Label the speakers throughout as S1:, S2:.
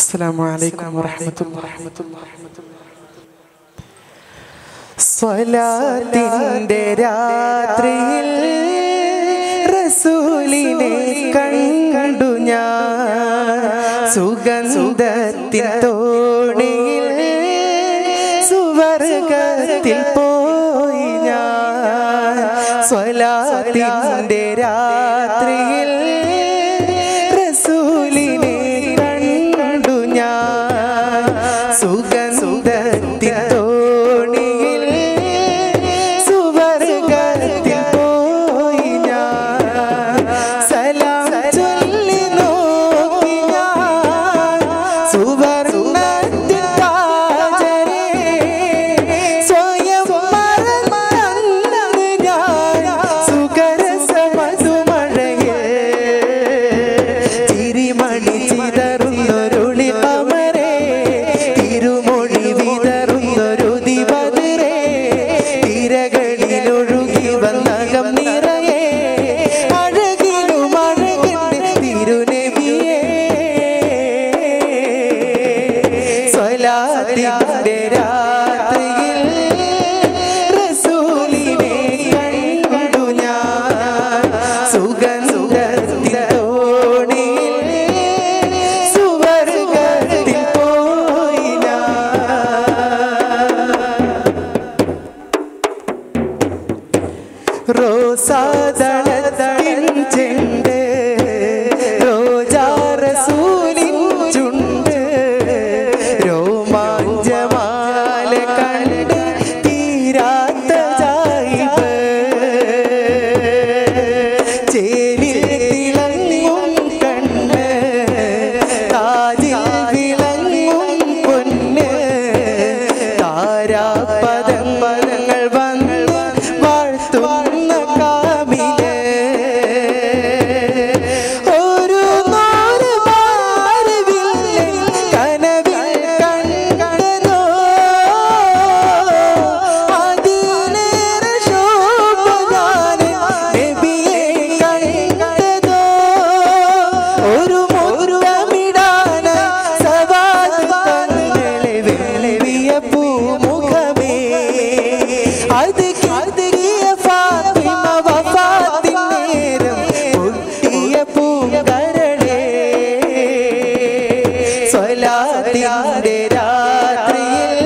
S1: السلام عليكم ورحمة الله സ്വലാത്തിന്റെ രാത്രിയിൽ റസൂലിനെ കണ്ടു ഞാൻ സുഗന്ധത്തിൻ തോണിയിൽ സുവർഗത്തിൽ പോയി ഞാൻ സ്വലാത്തിന്റെ രാത്രിയിൽ റസൂലിനെ കണ്ടു ഞാൻ സുഗന്ധത്തിൻ തോണിയിൽ സുവർഗത്തിൽ പോയി ഞാൻ സലാം ചൊല്ലി നോക്കി ഞാൻ സുവർണത്തിൻ താജരെ സ്വയം മറന്നത് ഞാൻ സുഖരസമധുമഴയെ തിരിമണി ചിതറുന്നൊരുളി അമരേ തിരുമൊഴി വിതറുന്നൊരു ദിവതിരേ തിരകളിലൊഴുകി വന്നകം നിറയെ അഴകിലും അഴകിന്റെ തിരുനബിയേ സ്വലാത്തിന്റെ രാത്രിയിൽ റസൂലിനെ കണ്ടു ഞാൻ സുഗന്ധത്തിൻ തോണിയിൽ സുവർഗത്തിൽ പോയി ഞാൻ റോസാദളത്തിൻ ചെണ്ട് റോജാറസൂലിൻ ചുണ്ട് രോമാഞ്ചമാല കണ്ട് തീരാത്ത ജായിബ് ചേലിൽ തിളങ്ങും കണ്ണ് താജിൽ വിളങ്ങും പൊന്ന് താരാപദം പദങ്ങൾ വന്ന് വാഴ്ത്തുന്ന കാമില് ഒരു നൂറ് മാറിവില്ല് കനവിൽ കണ്ടതോ അതിലേറെ ശോഭനാണ് നബിയെ കണ്ടതോ ഒരു മുറുകമിടാന സവാദ് കണ്ണുകളെ വെള്ളിയ പൂമുഖമേ അത് കിട്ടിയ ഫാത്തിമ വഫാത്തിൻ നേരം പൊട്ടിയ പൂങ്കരളേ സ്വലാത്തിന്റെ രാത്രിയിൽ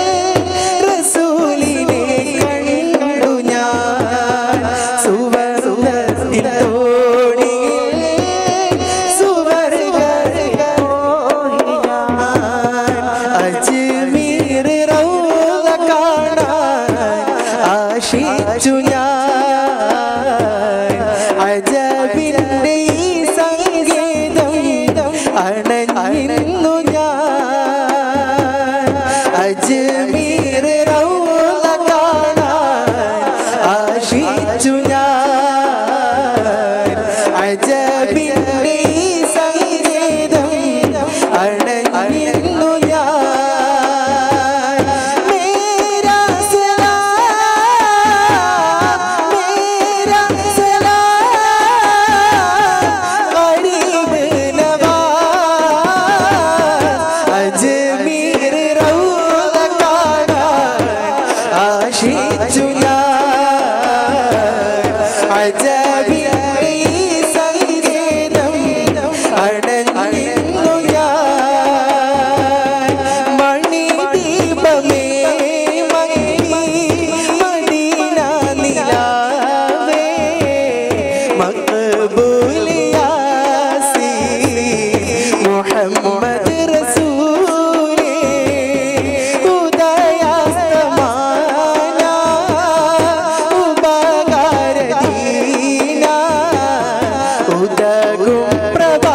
S1: റസൂലിനെ കണ്ടു ഞാൻ സുവർണത്തിൻ തോണിയിൽ സുവർഗത്തിൽ പോയി ഞാൻ. അജ്മീർ റൗള കാണാൻ ആശിച്ചു ഞാൻ അജബിന്റെ ഈ സംഗീതം അണഞ്ഞിരുന്നു ഞാൻ അജ്മീർ റൗള കാണാൻ ആശിച്ചു ഞാൻ അജബിന്റെ ഈ സംഗീതം അണഞ്ഞിരുന്നു ഞാൻ മേരാ സലാം മേരാ സലാം ഗരീബ് നവാസ് അജ്മീർ റൗള കാണാൻ ആശിച്ചു ഞാൻ അജബിന്റെ ഈ സംഗീതം അണഞ്ഞിരുന്നു ഞാൻ മണിദീപമേ മങ്ങി മദീന നിലാവേ മഖബൂൽ യാസി മുഹമ്മദ് റസൂലേ ഉദയാസ്തമാന ഉപകാരദീന ഉദകും പ്രഭ